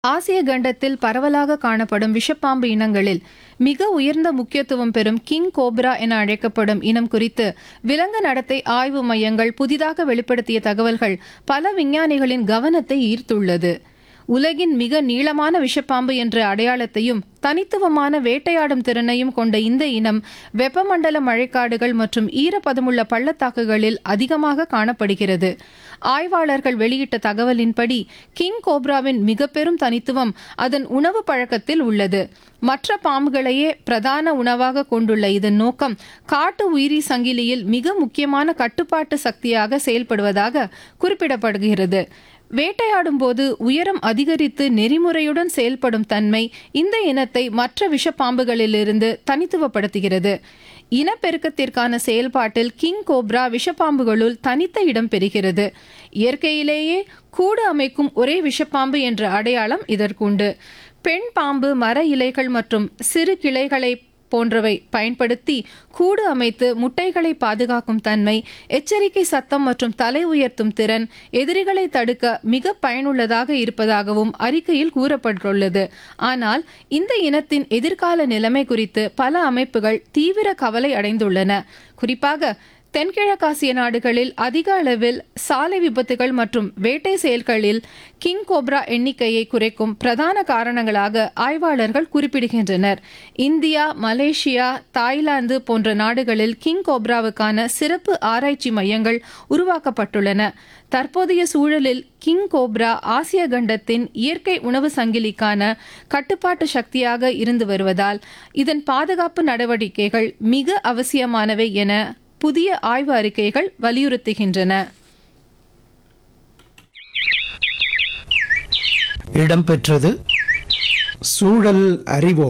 ஆசிய கண்டத்தில் பரவலாக காணப்படும் விஷப்பாம்பு இனங்களில் மிக உயர்ந்த முக்கியத்துவம் பெறும் கிங் கோப்ரா என அழைக்கப்படும் இனம் குறித்து விலங்கு நடத்தை ஆய்வு மையங்கள் புதிதாக வெளிப்படுத்திய தகவல்கள் பல விஞ்ஞானிகளின் கவனத்தை ஈர்த்துள்ளது உலகின் மிக நீளமான விஷப்பாம்பு என்ற அடையாளத்தையும் தனித்துவமான வேட்டையாடும் திறனையும் கொண்ட இந்த இனம் வெப்பமண்டல மழைக்காடுகள் மற்றும் ஈரப்பதமுள்ள பள்ளத்தாக்குகளில் அதிகமாக காணப்படுகிறது ஆய்வாளர்கள் வெளியிட்ட தகவலின்படி கிங் கோப்ராவின் மிக பெரும் தனித்துவம் அதன் உணவு பழக்கத்தில் உள்ளது மற்ற பாம்புகளையே பிரதான உணவாக கொண்டுள்ள இதன் நோக்கம் காட்டு உயிரி சங்கிலியில் மிக முக்கியமான கட்டுப்பாட்டு சக்தியாக செயல்படுவதாக குறிப்பிடப்படுகிறது வேட்டையாடும் போது உயரம் அதிகரித்து நெறிமுறையுடன் செயல்படும் தன்மை இந்த இனத்தை மற்ற விஷப்பாம்புகளிலிருந்து தனித்துவப்படுத்துகிறது இனப்பெருக்கத்திற்கான செயல்பாட்டில் கிங் கோப்ரா விஷப்பாம்புகளுள் தனித்த இடம் பெறுகிறது இயற்கையிலேயே கூடு அமைக்கும் ஒரே விஷப்பாம்பு என்ற அடையாளம் இதற்குண்டு பெண் பாம்பு மர இலைகள் மற்றும் சிறு கிளைகளை போன்றவை பயன்படுத்தி கூடு அமைத்து முட்டைகளை பாதுகாக்கும் தன்மை எச்சரிக்கை சத்தம் மற்றும் தலை உயர்த்தும் திறன் எதிரிகளை தடுக்க மிக பயனுள்ளதாக இருப்பதாகவும் அறிக்கையில் கூறப்பட்டுள்ளது ஆனால் இந்த இனத்தின் எதிர்கால நிலைமை குறித்து பல அமைப்புகள் தீவிர கவலை அடைந்துள்ளன குறிப்பாக தென்கிழக்காசிய நாடுகளில் அதிக அளவில் சாலை விபத்துகள் மற்றும் வேட்டை செயல்களில் கிங் கோப்ரா எண்ணிக்கையை குறைக்கும் பிரதான காரணங்களாக ஆய்வாளர்கள் குறிப்பிடுகின்றனர் இந்தியா மலேசியா தாய்லாந்து போன்ற நாடுகளில் கிங் கோப்ராவுக்கான சிறப்பு ஆராய்ச்சி மையங்கள் உருவாக்கப்பட்டுள்ளன தற்போதைய சூழலில் கிங் கோப்ரா ஆசிய கண்டத்தின் இயற்கை உணவு சங்கிலிக்கான கட்டுப்பாட்டு சக்தியாக இருந்து வருவதால் இதன் பாதுகாப்பு நடவடிக்கைகள் மிக அவசியமானவை என புதிய ஆய்வு அறிக்கைகள் வலியுறுத்துகின்றன இடம்பெற்றது சூழல் அறிவோம்